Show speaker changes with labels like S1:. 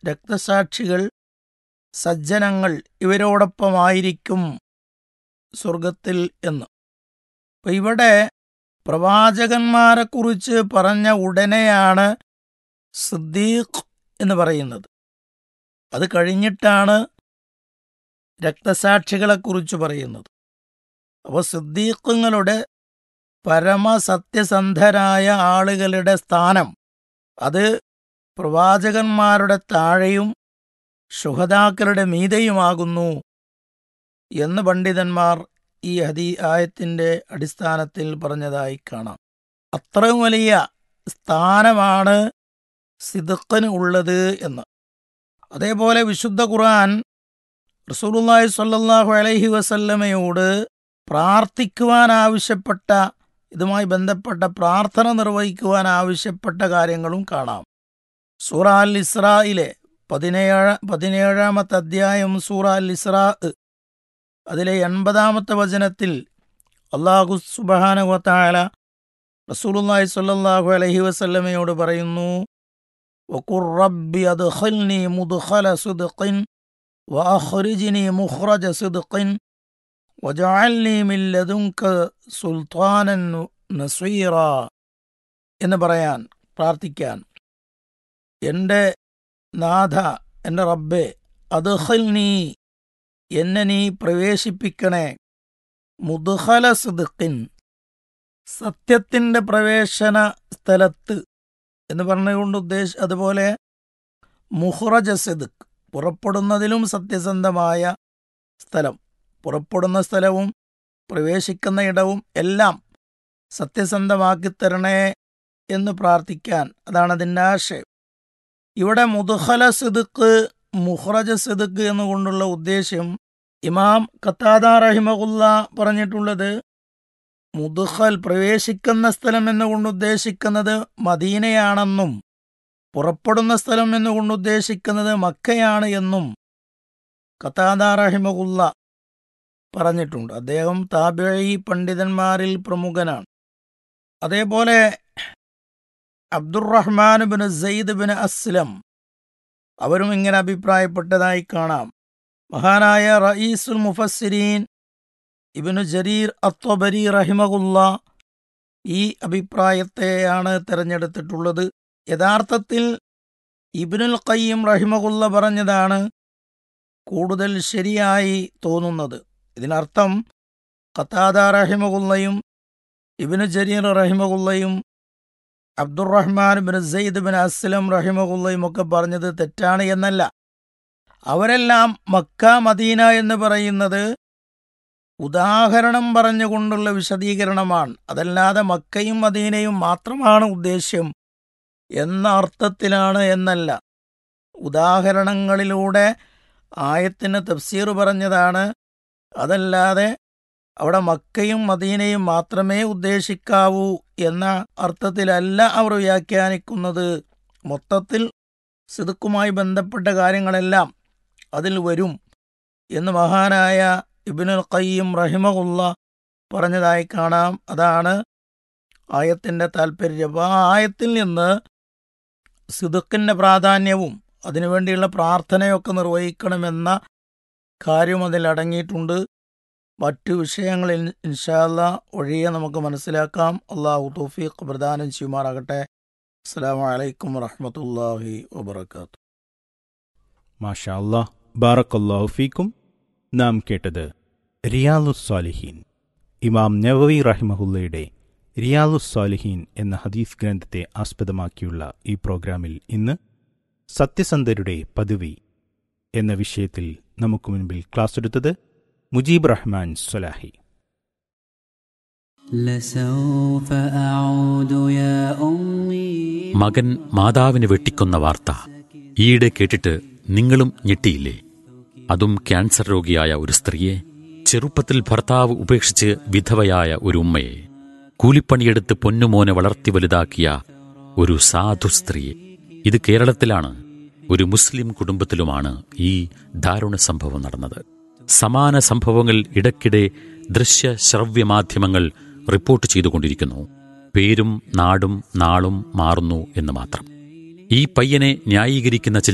S1: രക്തസാക്ഷികൾ സജ്ജനങ്ങൾ ഇവരോടൊപ്പമായിരിക്കും സ്വർഗത്തിൽ എന്ന് അപ്പൊ ഇവിടെ പ്രവാചകന്മാരെക്കുറിച്ച് പറഞ്ഞ ഉടനെയാണ് സിദ്ദീഖ് എന്ന് പറയുന്നത് അത് കഴിഞ്ഞിട്ടാണ് രക്തസാക്ഷികളെക്കുറിച്ച് പറയുന്നത് അപ്പോൾ സിദ്ദീഖുങ്ങളുടെ പരമസത്യസന്ധരായ ആളുകളുടെ സ്ഥാനം അത് പ്രവാചകന്മാരുടെ താഴെയും ശുഹതാക്കളുടെ മീതയുമാകുന്നു എന്ന് പണ്ഡിതന്മാർ ഈ ഹദീ ആയത്തിന്റെ അടിസ്ഥാനത്തിൽ പറഞ്ഞതായി കാണാം അത്രയും വലിയ സ്ഥാനമാണ് സിദുഖന് ഉള്ളത് എന്ന് അതേപോലെ വിശുദ്ധ ഖുർആൻ റസൂലുള്ളാഹി സ്വല്ലല്ലാഹു അലൈഹി വസല്ലമയോട് പ്രാർത്ഥിക്കുവാൻ ആവശ്യപ്പെട്ട ഇതുമായി ബന്ധപ്പെട്ട പ്രാർത്ഥന നിർവഹിക്കുവാൻ ആവശ്യപ്പെട്ട കാര്യങ്ങളും കാണാം സൂറ അൽ ഇസ്രായിലെ പതിനേഴ് പതിനേഴാമത്തെ അധ്യായം സൂറ അൽ ഇസ്രാ അതിലെ എൺപതാമത്തെ വചനത്തിൽ അള്ളാഹു സുബഹാനവത്തായ റസൂലുള്ളാഹി സ്വല്ലല്ലാഹു അലൈഹി വസല്ലമയോട് പറയുന്നു വഖുർ റബ്ബി അദ്ഖിൽനി മുദ്ഖല സിദ്ഖിൻ വഅഖ്രിജ്നി മുഖ്റജ സിദ്ഖിൻ വജഅൽനി മിൻ ലദുൻക സുൽത്താനൻ നസീറ എന്ന് പറയാൻ പ്രാർത്ഥിക്കാൻ എൻ്റെ നാഥ എൻ്റെ റബ്ബെ അദ്ഖിൽനി എന്നെ നീ പ്രവേശിപ്പിക്കണേ മുദ്ഖല സിദ്ഖിൻ സത്യത്തിൻ്റെ പ്രവേശന സ്ഥലത്ത് എന്ന് പറഞ്ഞുകൊണ്ട് ഉദ്ദേശ അതുപോലെ മുഹ്റജ സിദ്ഖ് പുറപ്പെടുന്നതിലും സത്യസന്ധമായ സ്ഥലം പുറപ്പെടുന്ന സ്ഥലവും പ്രവേശിക്കുന്ന ഇടവും എല്ലാം സത്യസന്ധമാക്കി തരണേ എന്ന് പ്രാർത്ഥിക്കാൻ അതാണ് അതിൻ്റെ ആശയം ഇവിടെ മുദ്ഖല സിദ്ഖ് മുഹ്റജ സിദ്ഖ് എന്നുകൊണ്ടുള്ള ഉദ്ദേശ്യം ഇമാം ഖത്താദ റഹിമകുല്ല പറഞ്ഞിട്ടുള്ളത് മുദ്ഖൽ പ്രവേശിക്കുന്ന സ്ഥലം എന്നുകൊണ്ട് ഉദ്ദേശിക്കുന്നത് മദീനയാണെന്നും പുറപ്പെടുന്ന സ്ഥലം എന്നുകൊണ്ട് ഉദ്ദേശിക്കുന്നത് മക്കയാണ് എന്നും ഖത്താദ റഹിമകുല്ല പറഞ്ഞിട്ടുണ്ട് അദ്ദേഹം താബിഴി പണ്ഡിതന്മാരിൽ പ്രമുഖനാണ് അതേപോലെ Abdurrahman bin Sayyid bin Aslam അവരും ഇങ്ങനെ അഭിപ്രായപ്പെട്ടതായി കാണാം മഹാനായ റയീസുൽ മുഫസ്സിരീൻ ഇബിനു ജരീർ അത്വബരി റഹിമകുല്ല ഈ അഭിപ്രായത്തെയാണ് തിരഞ്ഞെടുത്തിട്ടുള്ളത് യഥാർത്ഥത്തിൽ ഇബിനുൽ ഖയ്യം റഹിമകുല്ല പറഞ്ഞതാണ് കൂടുതൽ ശരിയായി തോന്നുന്നത് ഇതിനർത്ഥം ഖത്താദ റഹിമകുല്ലയും ഇബിനു ജരീർ റഹിമകുല്ലയും Abdurrahman bin Sayyid bin Aslam റഹിമകുല്ലയും ഒക്കെ പറഞ്ഞത് തെറ്റാണ് എന്നല്ല അവരെല്ലാം മക്ക മദീന എന്ന് പറയുന്നത് ഉദാഹരണം പറഞ്ഞുകൊണ്ടുള്ള വിശദീകരണമാണ് അതല്ലാതെ മക്കയും മദീനയും മാത്രമാണ് ഉദ്ദേശ്യം എന്ന അർത്ഥത്തിലാണ് എന്നല്ല ഉദാഹരണങ്ങളിലൂടെ ആയത്തിന് തഫ്സീർ പറഞ്ഞതാണ് അതല്ലാതെ അവിടെ മക്കയും മദീനയും മാത്രമേ ഉദ്ദേശിക്കാവൂ എന്ന അർത്ഥത്തിലല്ല അവർ വ്യാഖ്യാനിക്കുന്നത് മൊത്തത്തിൽ സിദുക്കുമായി ബന്ധപ്പെട്ട കാര്യങ്ങളെല്ലാം അതിൽ വരും എന്ന് മഹാനായ ഇബിനുൽ ഖയ്യം റഹിമകുല്ല പറഞ്ഞതായി കാണാം അതാണ് ആയത്തിൻ്റെ താല്പര്യം അപ്പോൾ ആ ആയത്തിൽ നിന്ന് സിദുക്കിൻ്റെ പ്രാധാന്യവും അതിനുവേണ്ടിയുള്ള പ്രാർത്ഥനയൊക്കെ നിർവഹിക്കണമെന്ന കാര്യം അതിൽ അടങ്ങിയിട്ടുണ്ട് മറ്റു വിഷയങ്ങളിൽ ഇൻഷാല്ല ഒഴിയെ നമുക്ക് മനസ്സിലാക്കാം അള്ളാഹു തൗഫീഖ് പ്രദാനം ചെയ്യുമാറാകട്ടെ അസ്സാം വലൈക്കും വറഹമത്തല്ലാഹി വബർക്കാത്തു
S2: മാഷാ അല്ലാഹ് ബാറക്കല്ലാഹു ഫീക്കും നാം കേട്ടത് റിയാലുസ്സാലിഹീൻ ഇമാം നവവി റഹിമഹുല്ലയുടെ റിയാലുസ്സാലിഹീൻ എന്ന ഹദീസ് ഗ്രന്ഥത്തെ ആസ്പദമാക്കിയുള്ള ഈ പ്രോഗ്രാമിൽ ഇന്ന് സത്യസന്ധരുടെ പദവി എന്ന വിഷയത്തിൽ നമുക്ക് മുൻപിൽ ക്ലാസ് എടുത്തത് മുജീബ് റഹ്മാൻ സൊലാഹി
S3: لسوف أعود يا أمي
S4: മകൻ മാതാവിനെ വെട്ടിക്കൊന്ന വാർത്ത ഈയിടെ കേട്ടിട്ട് നിങ്ങളും ഞെട്ടിയില്ലേ അതും ക്യാൻസർ രോഗിയായ ഒരു സ്ത്രീയെ ചെറുപ്പത്തിൽ ഭർത്താവ് ഉപേക്ഷിച്ച് വിധവയായ ഒരു ഉമ്മയെ കൂലിപ്പണിയെടുത്ത് പൊന്നുമോനെ വളർത്തി വലുതാക്കിയ ഒരു സാധു സ്ത്രീയെ ഇത് കേരളത്തിലാണ് ഒരു മുസ്ലിം കുടുംബത്തിലുമാണ് ഈ ദാരുണ സംഭവം നടന്നത് സമാന സംഭവങ്ങൾ ഇടയ്ക്കിടെ ദൃശ്യ ശ്രവ്യ മാധ്യമങ്ങൾ റിപ്പോർട്ട് ചെയ്തുകൊണ്ടിരിക്കുന്നു പേരും നാടും നാളും മാറുന്നു എന്ന് മാത്രം ഈ പയ്യനെ ന്യായീകരിക്കുന്ന ചില